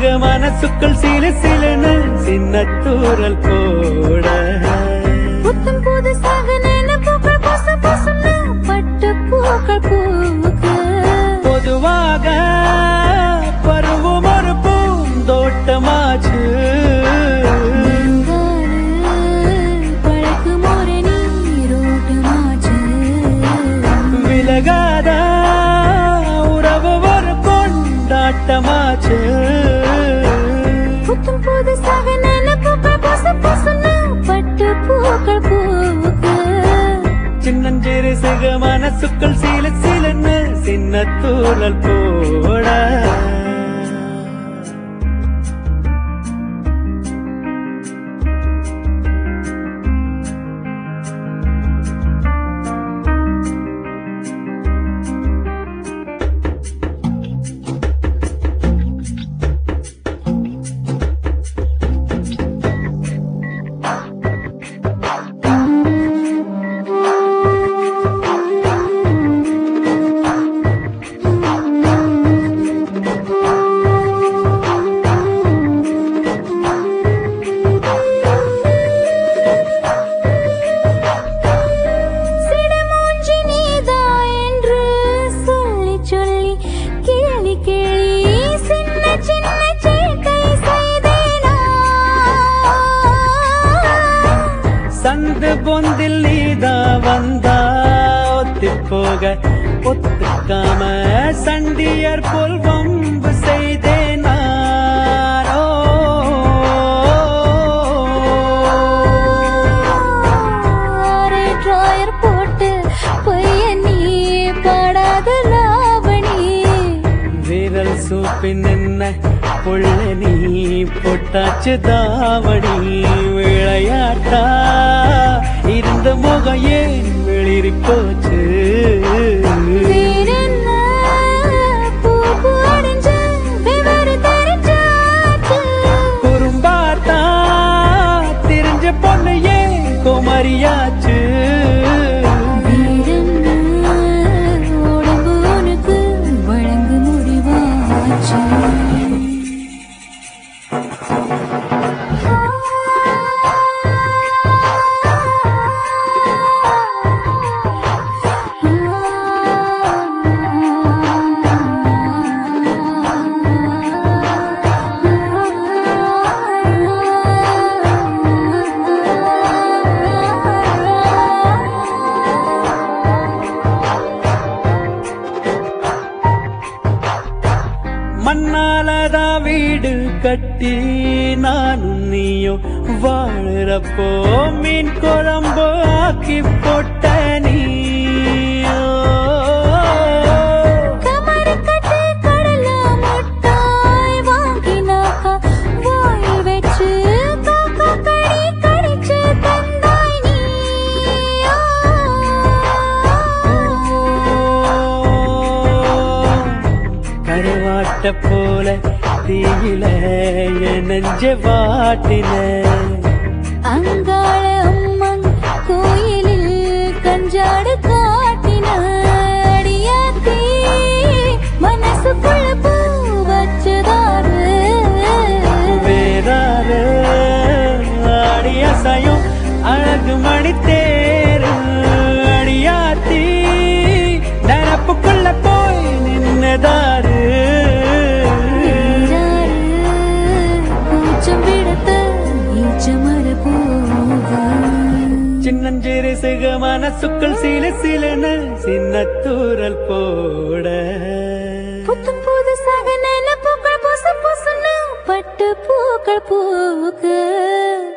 சிக மனசுக்குள் சிலு சிலுன்னு சின்ன தூரல் போட புத்தம் புதுசாக நினைப்புகள் பொச பொசுன்னு பட்டு பூக்கள் பூக்க பொதுவாக பருவம் ஒரு பூந்தோட்டமாச்சு பழக்கும் ஒரு நீரோட்டமாச்சு விலகாத உறவு ஒரு கொண்டாட்டமாச்சு புத்தம் புதுசாக நினைப்புகள் பொச பொசுன்னு பட்டு பூக்கள் பூக்க சின்னஞ்சிறு சிக மனசுக்குள் சீல சீலன்னு சின்ன தூரல் போட சிடுமூஞ்சி நீதா என்று சொல்லி சொல்லி கேலி கேலி சின்ன சின்ன சேட்டை செய்தேனா சந்து பொந்தில் நீதா வந்தா ஒத்தி போக ஒத்துக்காம சண்டியர் போல் வம்பு செய்தேன் நானோ. ஆரே டிராயர் போட்டு பொய்ய நீ பாடாத லாவணி விரல் சூப்பின் என்ன புள்ள நீ பொட்டாச்சு தாவணி விளையாட்டா இருந்த முகம் ஏன் வெளிரி போச்சு வேறென்ன பூ பூ அடைஞ்ச விவர தெரிஞ்சாச்சு குறும்பாத்தா தெரிஞ்ச பொண்ணு ஏன் குமரியாச்சு வேறென்ன உடம்பு உனக்கு வழங்கு முடிவாச்சு மண்ணாலதா வீடு கட்டி நானும் நீயும் வாழறப்போ மீன் குழம்பு ஆக்கி போட்ட நீயோ கமரு கட்டி கடல முட்டாய் வாங்கினாக்கா வாயில் வச்சு காக்கா கடி கடிச்சு தந்தாய் நீயோ. கருவாட்ட போல தீயில என் நெஞ்ச வாட்டின அங்காள அம்மன் கோயிலில் கஞ்சாடு காட்டின அடியாத்தி மனசுக்குள்ள பூ வச்சதாரு வேறாறு அடிய சயம் அழகு மணி தேரு அடியாத்தி நினப்புக்குள்ள போய் நின்னதாரு ஜாரு, கூச்சம் விடத்த ஈச்சமர போக சின்னஞ்சிறு சிக மனசுக்குள் சில சிலன சின்ன தூரல் போட புத்தம் புதுசாக நினைப்புகள் புசு புசுன்னு பட்டு பூக்கள் பூக்க